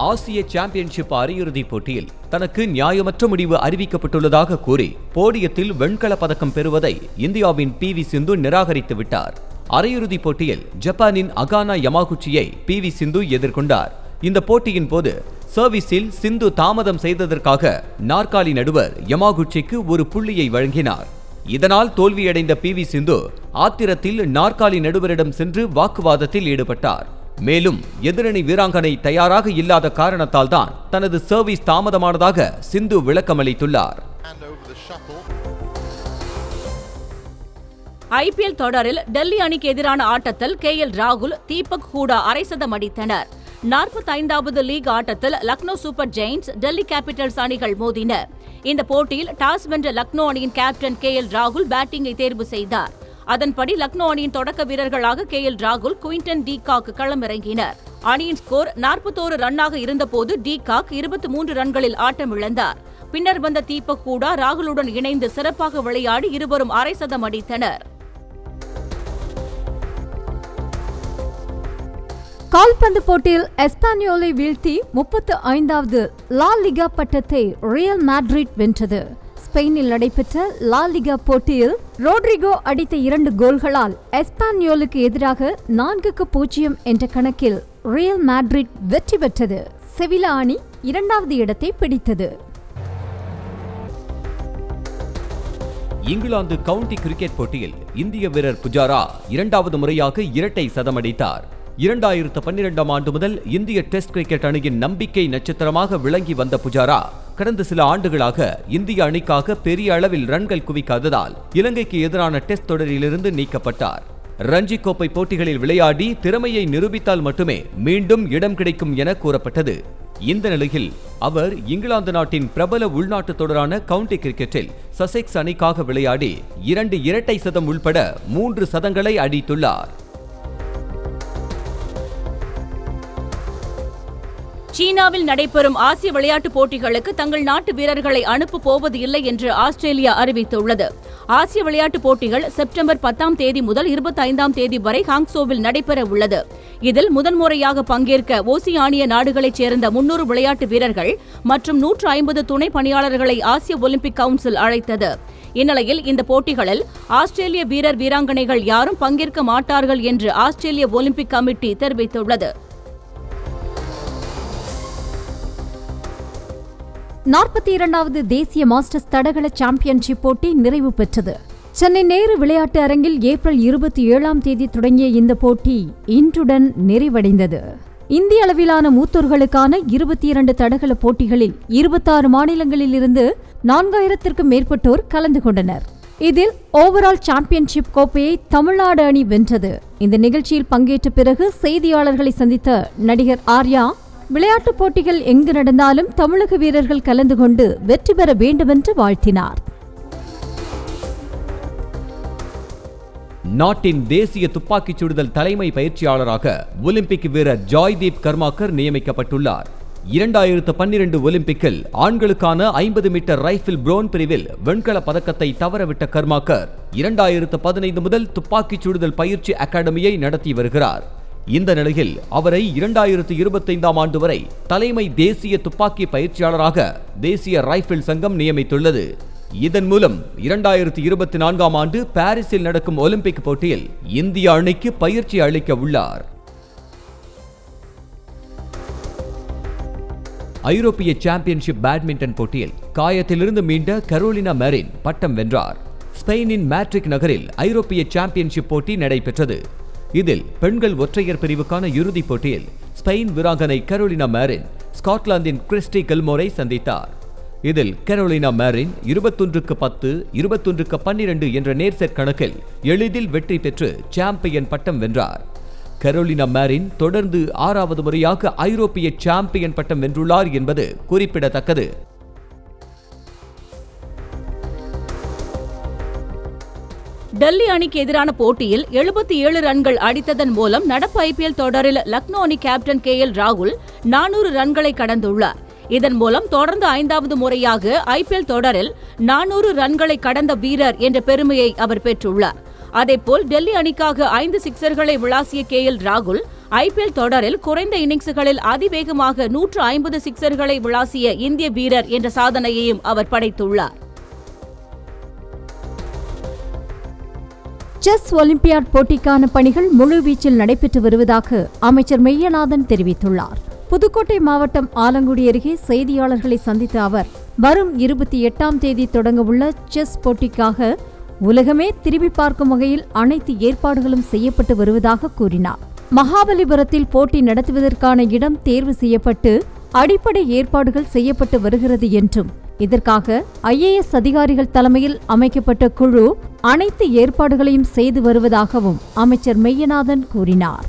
ஆசிய சாம்பியன்ஷிப் அரையிறுதிப் போட்டியில் தனக்கு நியாயமற்ற முடிவு அறிவிக்கப்பட்டுள்ளதாக கூறி போடியத்தில் வெண்கல பதக்கம் பெறுவதை இந்தியாவின் பி வி சிந்து நிராகரித்து விட்டார் அரையிறுதிப் போட்டியில் ஜப்பானின் அகானா யமாகுச்சியை பி வி சிந்து எதிர்கொண்டார் இந்த போட்டியின் போது சர்வீஸில் சிந்து தாமதம் செய்ததற்காக நாற்காலி நடுவர் யமாகுச்சிக்கு ஒரு புள்ளியை வழங்கினார் இதனால் தோல்வியடைந்த பி வி சிந்து ஆத்திரத்தில் நாற்காலி நடுவரிடம் சென்று வாக்குவாதத்தில் ஈடுபட்டார் மேலும் எதிரணி வீராங்கனை தயாராக இல்லாத காரணத்தால் தான் தனது சர்வீஸ் தாமதமானதாக சிந்து விளக்கமளித்துள்ளார் Hand over the shuttle. IPL தொடரில் டெல்லி அணிக்கு எதிரான ஆட்டத்தில் கே எல் ராகுல் தீபக் ஹூடா அரை சதம் அடித்தனர் நாற்பத்தைந்தாவது லீக் ஆட்டத்தில் Lucknow super giants Delhi capitals அணிகள் மோதின இந்த போட்டியில் டாஸ் வென்ற லக்னோ அணியின் கேப்டன் கே எல் ராகுல் பேட்டிங்கை தேர்வு செய்தார் அதன்படி லக்னோ அணியின் தொடக்க வீரர்களாக கே எல் ராகுல் குயின்டன் டி காக் களமிறங்கினர் அணியின் ஸ்கோர் நாற்பத்தோரு ரன்னாக இருந்தபோது டி காக் இருபத்தி மூன்று ரன்களில் ஆட்டமிழந்தார் பின்னர் வந்த தீபக் ஹூடா ராகுலுடன் இணைந்து சிறப்பாக விளையாடி இருவரும் அரை சதம் அடித்தனர் கால்பந்து போட்டியில் எஸ்பானியோலை வீழ்த்தி முப்பத்து ஐந்தாவது லா லிகா பட்டத்தை ரியல் மேட்ரிட் வென்றது ஸ்பெயினில் நடைபெற்ற லா லிகா போட்டியில் ரோட்ரிகோ அடித்த இரண்டு கோல்களால் எஸ்பானியோலுக்கு எதிராக நான்குக்கு பூஜ்ஜியம் என்ற கணக்கில் ரியல் மேட்ரிட் வெற்றி பெற்றது செவிலா அணி இரண்டாவது இடத்தை பிடித்தது இங்கிலாந்து கவுண்டி கிரிக்கெட் போட்டியில் இந்திய வீரர் புஜாரா இரண்டாவது முறையாக இரட்டை சதமடித்தார் இரண்டாயிரத்து பன்னிரெண்டாம் ஆண்டு முதல் இந்திய டெஸ்ட் கிரிக்கெட் அணியின் நம்பிக்கை நட்சத்திரமாக விளங்கி வந்த புஜாரா கடந்த சில ஆண்டுகளாக இந்திய அணிக்காக பெரிய அளவில் ரன்கள் குவிக்காததால் இலங்கைக்கு எதிரான டெஸ்ட் தொடரிலிருந்து நீக்கப்பட்டார் ரஞ்சி கோப்பை போட்டிகளில் விளையாடி திறமையை நிரூபித்தால் மட்டுமே மீண்டும் இடம் கிடைக்கும் என கூறப்பட்டது இந்த நிலையில் அவர் இங்கிலாந்து நாட்டின் பிரபல உள்நாட்டு தொடரான கவுண்டி கிரிக்கெட்டில் சசெக்ஸ் அணிக்காக விளையாடி இரண்டு இரட்டை சதம் உள்பட மூன்று சதங்களை அடித்துள்ளார் சீனாவில் நடைபெறும் ஆசிய விளையாட்டுப் போட்டிகளுக்கு தங்கள் நாட்டு வீரர்களை அனுப்பப் போவது இல்லை என்று ஆஸ்திரேலியா அறிவித்துள்ளது ஆசிய விளையாட்டுப் போட்டிகள் செப்டம்பர் பத்தாம் தேதி முதல் இருபத்தைந்தாம் தேதி வரை ஹாங்சோவில் நடைபெற உள்ளது இதில் முதன்முறையாக பங்கேற்க ஓசியானிய நாடுகளைச் சேர்ந்த முன்னூறு விளையாட்டு வீரர்கள் மற்றும் நூற்று ஐம்பது துணை பணியாளர்களை ஆசிய ஒலிம்பிக் கவுன்சில் அழைத்தது இந்நிலையில் இந்த போட்டிகளில் ஆஸ்திரேலிய வீரர் வீராங்கனைகள் யாரும் பங்கேற்க மாட்டார்கள் என்று ஆஸ்திரேலிய ஒலிம்பிக் கமிட்டி தெரிவித்துள்ளது நாற்பத்தி இரண்டாவது தேசிய மாஸ்டர்ஸ் தடகள சாம்பியன்ஷிப் போட்டி நிறைவு பெற்றது சென்னை நேரு விளையாட்டு அரங்கில் ஏப்ரல் இருபத்தி ஏழாம் தேதி தொடங்கிய இந்த போட்டி இன்றுடன் நிறைவடைந்தது இந்திய அளவிலான மூத்தோர்களுக்கான இருபத்தி இரண்டு தடகள போட்டிகளில் இருபத்தாறு மாநிலங்களில் இருந்து நான்காயிரத்திற்கும் மேற்பட்டோர் கலந்து கொண்டனர் இதில் ஓவரால் சாம்பியன்ஷிப் கோப்பையை தமிழ்நாடு அணி வென்றது இந்த நிகழ்ச்சியில் பங்கேற்ற பிறகு செய்தியாளர்களை சந்தித்த நடிகர் ஆர்யா விளையாட்டுப் போட்டிகள் எங்கு நடந்தாலும் தமிழக வீரர்கள் கலந்து கொண்டு வெற்றி பெற வேண்டுமென்று வாழ்த்தினார் நாட்டின் தேசிய துப்பாக்கிச் சுடுதல் தலைமை பயிற்சியாளராக ஒலிம்பிக் வீரர் ஜாய்தீப் கர்மாக்கர் நியமிக்கப்பட்டுள்ளார் இரண்டாயிரத்து பன்னிரண்டு ஒலிம்பிக்கில் ஆண்களுக்கான ஐம்பது மீட்டர் ரைபிள் புரோன் பிரிவில் வெண்கல பதக்கத்தை தவறவிட்ட கர்மாக்கர் இரண்டாயிரத்து பதினைந்து முதல் துப்பாக்கிச் சுடுதல் பயிற்சி அகாடமியை நடத்தி வருகிறார் இந்த நிலையில் அவரை இரண்டாயிரத்து இருபத்தைந்தாம் ஆண்டு வரை தலைமை தேசிய துப்பாக்கி பயிற்சியாளராக தேசிய ரைபிள் சங்கம் நியமித்துள்ளது இதன் மூலம் இரண்டாயிரத்து இருபத்தி நான்காம் ஆண்டு பாரிஸில் நடக்கும் ஒலிம்பிக் போட்டியில் இந்திய அணிக்கு பயிற்சி அளிக்க உள்ளார் ஐரோப்பிய சாம்பியன்ஷிப் பேட்மிண்டன் போட்டியில் காயத்திலிருந்து மீண்ட கரோலினா மெரின் பட்டம் வென்றார் ஸ்பெயினின் மேட்ரிக் நகரில் ஐரோப்பிய சாம்பியன்ஷிப் போட்டி நடைபெற்றது இதில் பெண்கள் ஒற்றையர் பிரிவுக்கான இறுதிப் போட்டியில் ஸ்பெயின் வீராங்கனை கரோலினா மேரின் ஸ்காட்லாந்தின் கிறிஸ்டி கெல்மோரை சந்தித்தார் இதில் கரோலினா மேரின் இருபத்தொன்றுக்கு பத்து இருபத்தொன்றுக்கு பன்னிரண்டு என்ற நேர்செட் கணக்கில் எளிதில் வெற்றி பெற்று சாம்பியன் பட்டம் வென்றார் கரோலினா மேரின் தொடர்ந்து ஆறாவது முறையாக ஐரோப்பிய சாம்பியன் பட்டம் வென்றுள்ளார் என்பது குறிப்பிடத்தக்கது டெல்லி அணிக்கு எதிரான போட்டியில் எழுபத்தி ஏழு ரன்கள் அடித்ததன் மூலம் நடப்பு ஐபிஎல் தொடரில் லக்னோ அணி கேப்டன் கே எல் ராகுல் நானூறு ரன்களை கடந்துள்ளார் இதன் மூலம் தொடர்ந்து ஐந்தாவது முறையாக ஐபிஎல் தொடரில் நானூறு ரன்களை கடந்த வீரர் என்ற பெருமையை அவர் பெற்றுள்ளார் அதேபோல் டெல்லி அணிக்காக ஐந்து சிக்சர்களை விளாசிய கே எல் ராகுல் ஐபிஎல் தொடரில் குறைந்த இன்னிங்ஸுகளில் அதிவேகமாக நூற்று ஐம்பது சிக்சர்களை விளாசிய இந்திய வீரர் என்ற சாதனையையும் அவர் படைத்துள்ளார் செஸ் ஒலிம்பியாட் போட்டிக்கான பணிகள் முழுவீச்சில் நடைபெற்று வருவதாக அமைச்சர் மெய்யநாதன் தெரிவித்துள்ளார் புதுக்கோட்டை மாவட்டம் ஆலங்குடி அருகே செய்தியாளர்களை சந்தித்த அவர் வரும் இருபத்தி எட்டாம் தேதி தொடங்கவுள்ள செஸ் போட்டிக்காக உலகமே திரும்பி பார்க்கும் வகையில் அனைத்து ஏற்பாடுகளும் செய்யப்பட்டு வருவதாக கூறினார் மகாபலிபுரத்தில் போட்டி நடத்துவதற்கான இடம் தேர்வு செய்யப்பட்டு அடிப்படை ஏற்பாடுகள் செய்யப்பட்டு வருகிறது என்றும் இதற்காக ஐஏஎஸ் அதிகாரிகள் தலைமையில் அமைக்கப்பட்ட குழு அனைத்து ஏற்பாடுகளையும் செய்து வருவதாகவும் அமைச்சர் மெய்யநாதன் கூறினார்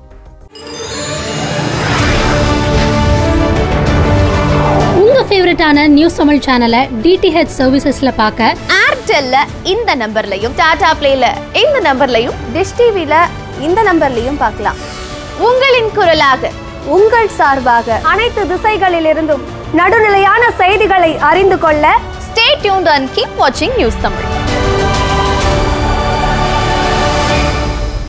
உங்க ஃபேவரட்டான நியூஸ் தமிழ் சேனலை டிடிஹெச் சர்வீசஸ்ல பார்க்க ஏர்டெல்ல இந்த நம்பர்லையும் டாடா பிளேல இந்த நம்பர்லையும் டிஷ் டிவில இந்த நம்பர்லையும் பார்க்கலாம் உங்களின் குரலாக உங்கள் சார்பாக அனைத்து திசைகளிலிருந்தும் நடுநிலையான செய்திகளை அறிந்து கொள்ள ஸ்டே டியூன்ட் அண்ட் கீப் வாட்சிங் நியூஸ் தமிழ்